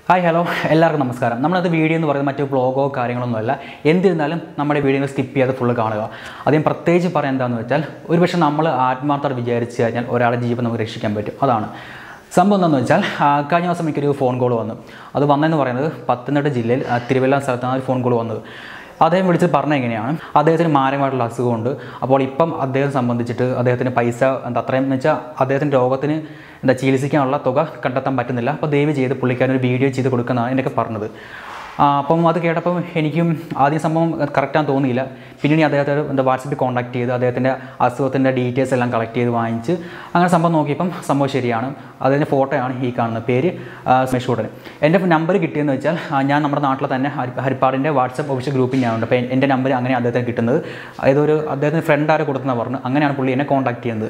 hi hello എല്ലാവർക്കും നമസ്കാരം നമ്മളത് വീഡിയോ എന്ന് പറയുന്നത് മറ്റു ബ്ലോഗോ കാര്യങ്ങളൊന്നുമല്ല എന്തിരുന്നാലും നമ്മുടെ വീഡിയോ സ്കിപ്പ് ചെയ്യാതെ ഫുള്ള് കാണുക ആദ്യം പ്രത്യേകിച്ച് പറയാൻ എന്താണെന്ന് വെച്ചാൽ ഒരുപക്ഷെ നമ്മൾ ആത്മാർത്ഥത വിചാരിച്ചു കഴിഞ്ഞാൽ ഒരാളുടെ ജീവൻ നമുക്ക് രക്ഷിക്കാൻ പറ്റും അതാണ് സംഭവം എന്താണെന്ന് വെച്ചാൽ ആ, കഴിഞ്ഞ ദിവസം എനിക്കൊരു ഫോൺ കോൾ വന്നു അത് വന്നതെന്ന് പറയുന്നത് പത്തനംതിട്ട ജില്ലയിൽ ആ, തിരുവല്ല സ്ഥലത്താണ് ഒരു ഫോൺ കോൾ വന്നത് അദ്ദേഹം വിളിച്ച് പറഞ്ഞ എങ്ങനെയാണ് അദ്ദേഹത്തിന് മാരകമായിട്ടുള്ള അസുഖമുണ്ട് അപ്പോൾ ഇപ്പം അദ്ദേഹത്തെ സംബന്ധിച്ചിട്ട് അദ്ദേഹത്തിന് പൈസ എന്താ അത്രയും എന്ന് വെച്ചാൽ അദ്ദേഹത്തിൻ്റെ രോഗത്തിന് എന്താ ചികിത്സിക്കാനുള്ള തുക കണ്ടെത്താൻ പറ്റുന്നില്ല അപ്പോൾ ദയവ് ചെയ്ത് പുള്ളിക്കാരൻ ഒരു വീഡിയോ ചെയ്ത് കൊടുക്കുന്നതാണ് എന്നൊക്കെ പറഞ്ഞത് ആ, അപ്പം അത് കേട്ടപ്പം എനിക്കും ആദ്യം സംഭവം കറക്റ്റാന്ന് തോന്നിയില്ല പിന്നീട് അദ്ദേഹത്തെ ഒരു എന്താ വാട്സപ്പിൽ കോൺടാക്ട് ചെയ്ത് അദ്ദേഹത്തിൻ്റെ അസുഖത്തിൻ്റെ ഡീറ്റെയിൽസ് എല്ലാം കളക്ട് ചെയ്ത് വാങ്ങിച്ച് അങ്ങനെ സംഭവം നോക്കിയപ്പം സംഭവം ശരിയാണ് അതിൻ്റെ ഫോട്ടോയാണ് ഈ കാണുന്നത് പേര് സ്മേഷൂട്ടൻ എൻ്റെ നമ്പർ കിട്ടിയെന്ന് വെച്ചാൽ ആ, ഞാൻ നമ്മുടെ നാട്ടിൽ തന്നെ ഹരി ഹരിപ്പാടിൻ്റെ വാട്സപ്പ് ഒഫീഷ്യൽ ഗ്രൂപ്പിൽ ഞാനുണ്ട് അപ്പോൾ എൻ്റെ നമ്പർ അങ്ങനെ അദ്ദേഹത്തിന് കിട്ടുന്നത് ഏതൊരു അദ്ദേഹത്തിന് ഫ്രണ്ട് ആരെ കൊടുത്തെന്ന് പറഞ്ഞു അങ്ങനെയാണ് പുള്ളി എന്നെ കോൺടാക്ട് ചെയ്യുന്നത്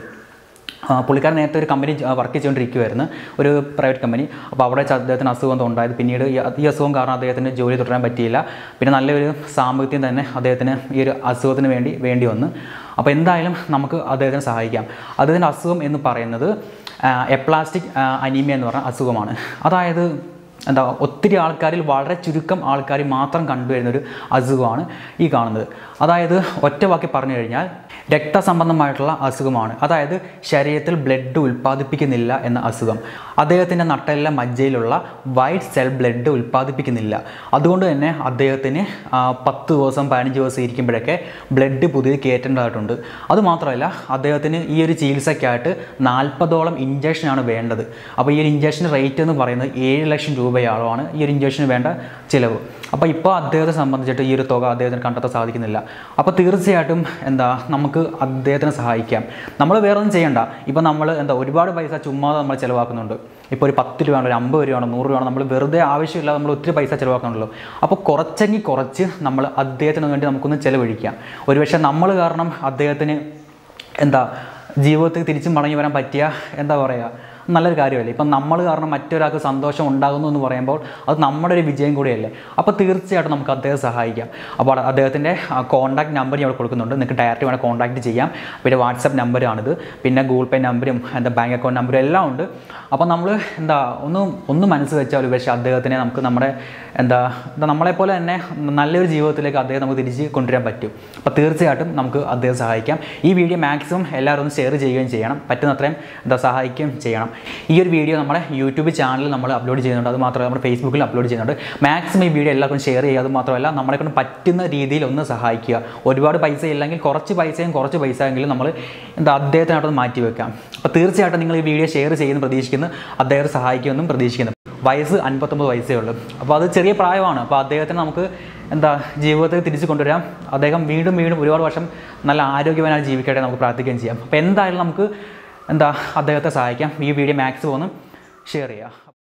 ആ, പുള്ളിക്കാരൻ നേരത്തെ ഒരു കമ്പനി വർക്ക് ചെയ്തുകൊണ്ടിരിക്കുമായിരുന്നു ഒരു പ്രൈവറ്റ് കമ്പനി അപ്പോൾ അവിടെ വെച്ച് അദ്ദേഹത്തിന് അസുഖം എന്തോ ഉണ്ടായത് പിന്നീട് ഈ ഈ അസുഖം കാരണം അദ്ദേഹത്തിന് ജോലി തുടരാൻ പറ്റിയില്ല പിന്നെ നല്ലൊരു സാമ്പത്തികം തന്നെ അദ്ദേഹത്തിന് ഈ ഒരു അസുഖത്തിന് വേണ്ടി വേണ്ടി വന്നു അപ്പോൾ എന്തായാലും നമുക്ക് അദ്ദേഹത്തിനെ സഹായിക്കാം അദ്ദേഹത്തിൻ്റെ അസുഖം എന്ന് പറയുന്നത് എപ്ലാസ്റ്റിക് അനീമിയ എന്ന് പറഞ്ഞ അസുഖമാണ് അതായത് എന്താ ഒത്തിരി ആൾക്കാരിൽ വളരെ ചുരുക്കം ആൾക്കാർ മാത്രം കണ്ടുവരുന്ന ഒരു അസുഖമാണ് ഈ കാണുന്നത് അതായത് ഒറ്റ വാക്കി പറഞ്ഞു കഴിഞ്ഞാൽ രക്തസംബന്ധമായിട്ടുള്ള അസുഖമാണ് അതായത് ശരീരത്തിൽ ബ്ലഡ് ഉൽപ്പാദിപ്പിക്കുന്നില്ല എന്ന അസുഖം അദ്ദേഹത്തിൻ്റെ നട്ടെല്ല മജ്ജയിലുള്ള വൈറ്റ് സെൽ ബ്ലഡ് ഉൽപ്പാദിപ്പിക്കുന്നില്ല അതുകൊണ്ട് തന്നെ അദ്ദേഹത്തിന് ആ, പത്ത് ദിവസം പതിനഞ്ച് ദിവസം ഇരിക്കുമ്പോഴൊക്കെ ബ്ലഡ് പുതിയത് കയറ്റേണ്ടതായിട്ടുണ്ട് അതുമാത്രമല്ല അദ്ദേഹത്തിന് ഈ ഒരു ചികിത്സയ്ക്കായിട്ട് നാൽപ്പതോളം ഇഞ്ചക്ഷനാണ് വേണ്ടത് അപ്പോൾ ഈ ഒരു ഇഞ്ചക്ഷൻ റേറ്റ് എന്ന് പറയുന്നത് ഏഴ് ലക്ഷം രൂപയോളമാണ് ഈ ഒരു ഇഞ്ചക്ഷന് വേണ്ട ചിലവ് അപ്പോൾ ഇപ്പോൾ അദ്ദേഹത്തെ സംബന്ധിച്ചിട്ട് ഈ ഒരു തുക അദ്ദേഹത്തിന് കണ്ടെത്താൻ സാധിക്കുന്നില്ല അപ്പോൾ തീർച്ചയായിട്ടും എന്താ നമുക്ക് അദ്ദേഹത്തിനെ സഹായിക്കാം നമ്മൾ വേറെ ഒന്നും ചെയ്യണ്ട ഇപ്പോൾ നമ്മൾ എന്താ ഒരുപാട് പൈസ ചുമ്മാതെ നമ്മൾ ചിലവാക്കുന്നുണ്ട് ഇപ്പോൾ ഒരു പത്ത് രൂപയാണോ ഒരു അമ്പത് രൂപയാണോ നൂറ് രൂപയാണോ നമ്മൾ വെറുതെ ആവശ്യമില്ലാതെ നമ്മൾ ഒത്തിരി പൈസ ചിലവാക്കണമല്ലോ അപ്പോൾ കുറച്ചെങ്കിൽ കുറച്ച് നമ്മൾ അദ്ദേഹത്തിന് വേണ്ടി നമുക്കൊന്ന് ചിലവഴിക്കാം ഒരുപക്ഷെ നമ്മൾ കാരണം അദ്ദേഹത്തിന് എന്താ ജീവിതത്തിൽ തിരിച്ചു മടങ്ങി വരാൻ പറ്റിയ എന്താ പറയുക നല്ലൊരു കാര്യമല്ലേ ഇപ്പം നമ്മൾ കാരണം മറ്റൊരാൾക്ക് സന്തോഷം ഉണ്ടാകുന്നു എന്ന് പറയുമ്പോൾ അത് നമ്മുടെ ഒരു വിജയം കൂടിയല്ലേ അപ്പോൾ തീർച്ചയായിട്ടും നമുക്ക് അദ്ദേഹത്തെ സഹായിക്കാം അപ്പോൾ അദ്ദേഹത്തിൻ്റെ കോൺടാക്ട് നമ്പർ ഞാൻ ഇവിടെ കൊടുക്കുന്നുണ്ട് നിങ്ങൾക്ക് ഡയറക്റ്റ് വേണം കോൺടാക്ട് ചെയ്യാം പിന്നെ വാട്സപ്പ് നമ്പറാണിത് പിന്നെ ഗൂഗിൾ പേ നമ്പരും എന്താ ബാങ്ക് അക്കൗണ്ട് നമ്പറും എല്ലാം ഉണ്ട് അപ്പോൾ നമ്മൾ എന്താ ഒന്ന് ഒന്ന് മനസ്സ് വെച്ചാൽ പക്ഷേ അദ്ദേഹത്തിനെ നമുക്ക് നമ്മുടെ എന്താ എന്താ നമ്മളെപ്പോലെ തന്നെ നല്ലൊരു ജീവിതത്തിലേക്ക് അദ്ദേഹം നമുക്ക് തിരിച്ച് കൊണ്ടുവരാൻ പറ്റും അപ്പോൾ തീർച്ചയായിട്ടും നമുക്ക് അദ്ദേഹം സഹായിക്കാം ഈ വീഡിയോ മാക്സിമം എല്ലാവരും ഒന്ന് ഷെയർ ചെയ്യുകയും ചെയ്യണം പറ്റുന്നത്രയും എന്താ സഹായിക്കുകയും ചെയ്യണം ഈ ഒരു വീഡിയോ നമ്മുടെ യൂട്യൂബ് ചാനലിൽ നമ്മൾ അപ്ലോഡ് ചെയ്യുന്നുണ്ട് അത് മാത്രമല്ല നമ്മുടെ ഫേസ്ബുക്കിൽ അപ്ലോഡ് ചെയ്യുന്നുണ്ട് മാക്സിമം ഈ വീഡിയോ എല്ലാവർക്കും ഷെയർ ചെയ്യുക അത് മാത്രമല്ല നമ്മളെ കൊണ്ട് പറ്റുന്ന രീതിയിൽ ഒന്ന് സഹായിക്കുക ഒരുപാട് പൈസ ഇല്ലെങ്കിൽ കുറച്ച് പൈസയും കുറച്ച് പൈസ എങ്കിലും നമ്മൾ എന്താ അദ്ദേഹത്തിനായിട്ടൊന്ന് മാറ്റി വെക്കാം അപ്പോൾ തീർച്ചയായിട്ടും നിങ്ങൾ ഈ വീഡിയോ ഷെയർ ചെയ്യുന്നു പ്രതീക്ഷിക്കുന്നു അദ്ദേഹത്തെ സഹായിക്കുമെന്നും പ്രതീക്ഷിക്കുന്നു വയസ്സ് അൻപത്തൊമ്പത് വയസ്സേ ഉള്ളൂ അപ്പോൾ അത് ചെറിയ പ്രായമാണ് അപ്പോൾ അദ്ദേഹത്തിന് നമുക്ക് എന്താ ജീവിതത്തിൽ തിരിച്ചു കൊണ്ടുവരാം അദ്ദേഹം വീണ്ടും വീണ്ടും ഒരുപാട് വർഷം നല്ല ആരോഗ്യവാനായി ജീവിക്കട്ടെ നമുക്ക് പ്രാർത്ഥിക്കുകയും ചെയ്യാം അപ്പോൾ എന്തായാലും നമുക്ക് എന്താ അദ്ദേഹത്തെ സഹായിക്കാം ഈ വീഡിയോ മാക്സിമം ഒന്ന് ഷെയർ ചെയ്യുക